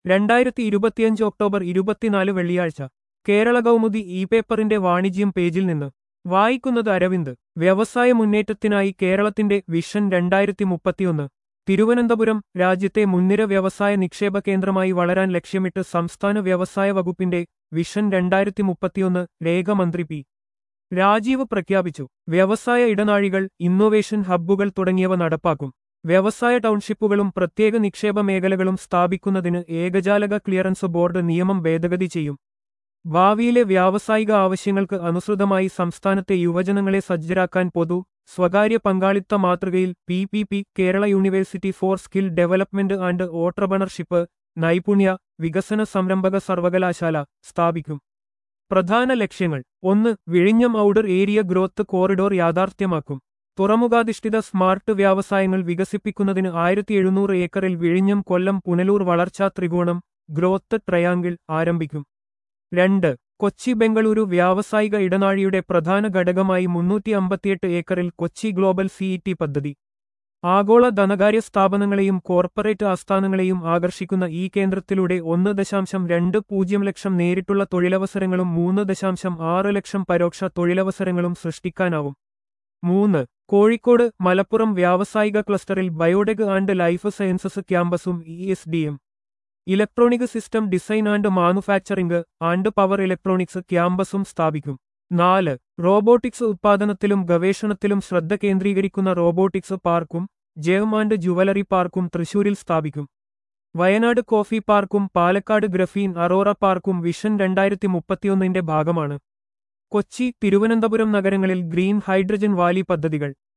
രണ്ടായിരത്തി ഇരുപത്തിയഞ്ച് ഒക്ടോബർ ഇരുപത്തിനാല് വെള്ളിയാഴ്ച കേരള കൗമുദി ഇ പേപ്പറിന്റെ വാണിജ്യം പേജിൽ നിന്ന് വായിക്കുന്നത് അരവിന്ദ് വ്യവസായ മുന്നേറ്റത്തിനായി കേരളത്തിന്റെ വിഷൻ രണ്ടായിരത്തി മുപ്പത്തിയൊന്ന് തിരുവനന്തപുരം രാജ്യത്തെ മുൻനിര വ്യവസായ നിക്ഷേപ കേന്ദ്രമായി വളരാൻ ലക്ഷ്യമിട്ട് സംസ്ഥാന വ്യവസായ വകുപ്പിന്റെ വിഷൻ രണ്ടായിരത്തി മുപ്പത്തിയൊന്ന് രേഖ മന്ത്രി പി രാജീവ് പ്രഖ്യാപിച്ചു വ്യവസായ ഇടനാഴികൾ ഇന്നൊവേഷൻ ഹബ്ബുകൾ തുടങ്ങിയവ നടപ്പാക്കും വ്യവസായ ടൗൺഷിപ്പുകളും പ്രത്യേക നിക്ഷേപ മേഖലകളും സ്ഥാപിക്കുന്നതിന് ഏകജാലക ക്ലിയറൻസ് ബോർഡ് നിയമം ഭേദഗതി ചെയ്യും ഭാവിയിലെ വ്യാവസായിക ആവശ്യങ്ങൾക്ക് അനുസൃതമായി സംസ്ഥാനത്തെ യുവജനങ്ങളെ സജ്ജരാക്കാൻ പൊതു സ്വകാര്യ പങ്കാളിത്ത മാതൃകയിൽ P P P Kerala university for skill development and entrepreneurship നൈപുണ്യ വികസന സംരംഭക സർവകലാശാല സ്ഥാപിക്കും പ്രധാന ലക്ഷ്യങ്ങൾ ഒന്ന് വിഴിഞ്ഞം ഔഡർ ഏരിയ ഗ്രോത്ത് കോറിഡോർ യാഥാർത്ഥ്യമാക്കും തുറമുഖാധിഷ്ഠിത സ്മാർട്ട് വ്യവസായങ്ങൾ വികസിപ്പിക്കുന്നതിന് ആയിരത്തി എഴുന്നൂറ് ഏക്കറിൽ വിഴിഞ്ഞം കൊല്ലം പുനലൂർ വളർച്ചാ ത്രികോണം ഗ്രോത്ത് ട്രയാങ്കിൾ ആരംഭിക്കും രണ്ട് കൊച്ചി ബംഗളൂരു വ്യാവസായിക ഇടനാഴിയുടെ പ്രധാന ഘടകമായി മുന്നൂറ്റി അമ്പത്തിയെട്ട് ഏക്കറിൽ കൊച്ചി ഗ്ലോബൽ സിഇടി പദ്ധതി ആഗോള ധനകാര്യ സ്ഥാപനങ്ങളെയും കോർപ്പറേറ്റ് ആസ്ഥാനങ്ങളെയും ആകർഷിക്കുന്ന ഈ കേന്ദ്രത്തിലൂടെ ഒന്ന് ദശാംശം രണ്ട് പൂജ്യം ലക്ഷം നേരിട്ടുള്ള തൊഴിലവസരങ്ങളും മൂന്ന് ദശാംശം ആറ് ലക്ഷം പരോക്ഷ തൊഴിലവസരങ്ങളും സൃഷ്ടിക്കാനാവും മൂന്ന് കോഴിക്കോട് മലപ്പുറം വ്യാവസായിക ക്ലസ്റ്ററിൽ ബയോടെക് ആൻഡ് ലൈഫ് സയൻസസ് ക്യാമ്പസും E S D M electronic system design and manufacturing and power electronics ക്യാമ്പസും സ്ഥാപിക്കും നാല് റോബോട്ടിക്സ് ഉത്പാദനത്തിലും ഗവേഷണത്തിലും ശ്രദ്ധ കേന്ദ്രീകരിക്കുന്ന റോബോട്ടിക്സ് പാർക്കും ജെം ആൻഡ് ജുവലറി പാർക്കും തൃശൂരിൽ സ്ഥാപിക്കും വയനാട് കോഫി പാർക്കും പാലക്കാട് ഗ്രഫീൻ അറോറ പാർക്കും വിഷൻ രണ്ടായിരത്തി മുപ്പത്തിയൊന്നിന്റെ ഭാഗമാണ് കൊച്ചി തിരുവനന്തപുരം നഗരങ്ങളിൽ ഗ്രീൻ ഹൈഡ്രജൻ വാലി പദ്ധതികൾ